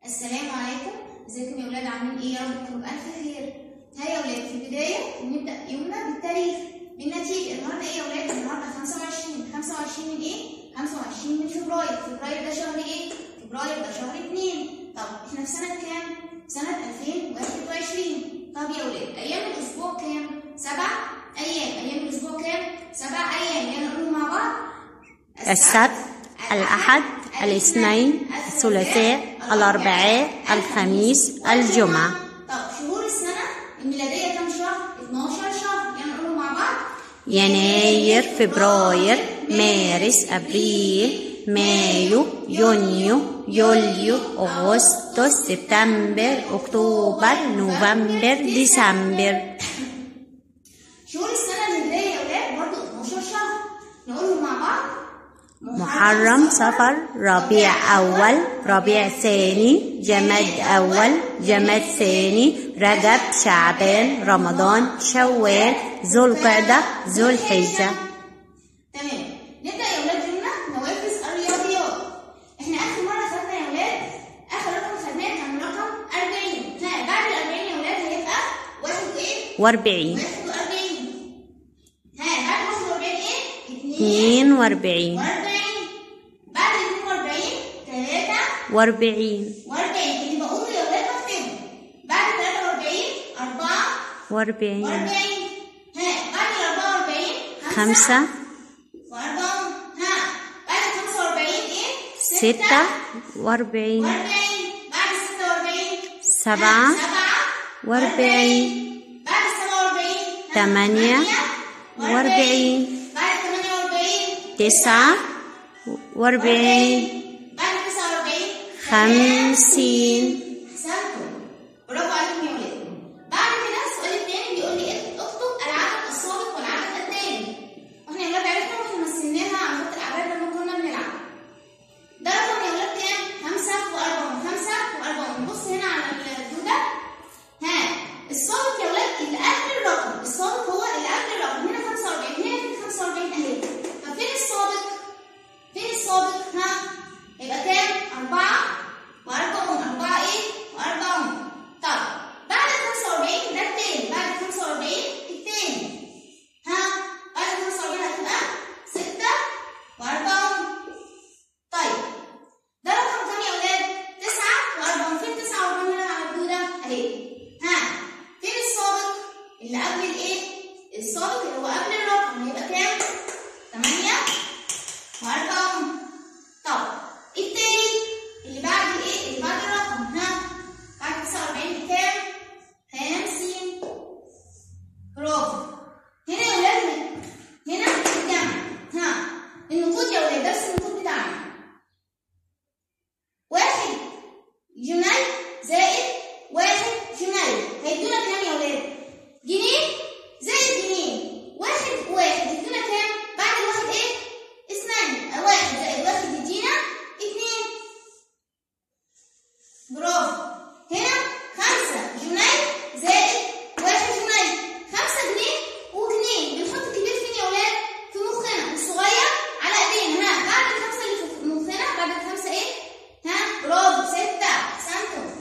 السلام عليكم ازيكم يا ولاد عاملين ايه يا رب تكونوا بألف خير ها يا ولاد في البداية نبدأ يومنا بالتاريخ بالنتيجة النهارده ايه يا ولاد النهارده 25 25 من ايه 25 من فبراير فبراير ده شهر ايه فبراير ده شهر 2 طب احنا في سنة كام سنة 2021 طب يا ولاد ايام الاسبوع كام سبع ايام ايام الاسبوع كام سبع ايام يلا نقول مع بعض السبت الأحد الاثنين الثلاثاء الأربعاء الخميس الجمعة طب شهور السنة الميلادية كام شهر؟ 12 شهر يلا نقولهم مع بعض يناير فبراير مارس أبريل مايو يونيو يوليو أغسطس سبتمبر أكتوبر نوفمبر ديسمبر شهور السنة الميلادية يا ولاد برضه 12 شهر نقولهم مع بعض محرم صفر ربيع أول ربيع ثاني جماد أول جماد ثاني رجب شعبان رمضان شوال ذو القعدة ذو الحجة تمام نبدأ يا ولاد يومنا نوافذ الرياضيات احنا آخر مرة خدنا يا ولاد آخر رقم خدناه كان رقم 40 ها بعد ال 40 يا ولاد هيبقى واحد ايه؟ وأربعين 41 ها بعد 41 ايه؟ 2 اتنين وأربعين 40 بعد 42 3 وأربعين واربعين اللي بقوله يا ولاد بكتبه بعد 43 4 وأربعين واربعين ها بعد ال 44 خمسة وأربعة ها بعد 45 إيه؟ ستة وأربعين وأربعين بعد 46 سبعة سبعة وأربعين بعد 47 تمانية وأربعين بعد 48 تسعة وأربعين بعد 49 خمسين أحسنتم برافو عليكم يا ولاد بعد كده السؤال التاني بيقول لي إيه؟ اكتب العدد السابق والعدد التالي واحنا يا ولاد عرفنا واحنا مثلناها على خط الأعداد لما كنا بنلعب ده رقم يا ولاد كام؟ خمسة وأربعون خمسة وأربعون بص هنا على الدودة ها السابق يا ولاد اللي قبل الرقم السابق هو اللي قبل الرقم هنا 45 هنا في 45 أهي طب فين السابق؟ فين السابق؟ ها يبقى كام؟ أربعة وأربعون أربعة إيه؟ وأربعون طب بعد 45 ده التاني بعد 45 التاني ها بعد 45 هتبقى ستة وأربعون طيب ده رقم كام يا ولاد؟ تسعة وأربعون فين تسعة وأربعون هنا على الدودة؟ أهي ها فين السابق؟ اللي قبل الإيه؟ السابق اللي هو قبل الرقم هيبقى كام؟ تمانية وأربعون طب التاني اللي بعد الايه؟ اللي بعد الرقم ها؟ بعد 49 بكام؟ 50 برافو هنا يا ولاد هنا الجمع ها النقود يا ولاد درس النقود بتاعنا واحد جنيه زائد واحد جنيه هيدونا كام يا ولاد؟ جنيه زائد جنيه واحد واحد يدونا كام؟ بعد الواحد ايه؟ اثنين واحد زائد واحد يدينا اتنين برافو هنا خمسة جنيه زائد واحد جنيه خمسة جنيه وجنيه بنحط الكبير فين يا ولاد؟ في مخنا والصغير على ايدينا ها بعد الخمسة اللي في مخنا بعد الخمسة ايه؟ ها برافو ستة احسنتم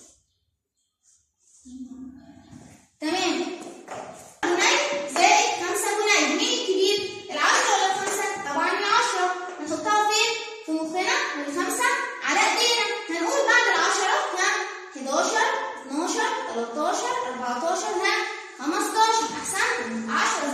تمام جنيه زائد خمسة جنيه مين الكبير؟ العشرة ولا الخمسة؟ طبعا العشرة نحطها فين؟ في مخنا والخمسة على ايدينا هنقول بعد العشرة ها 11 12 13 14 ها 15 احسنتم 10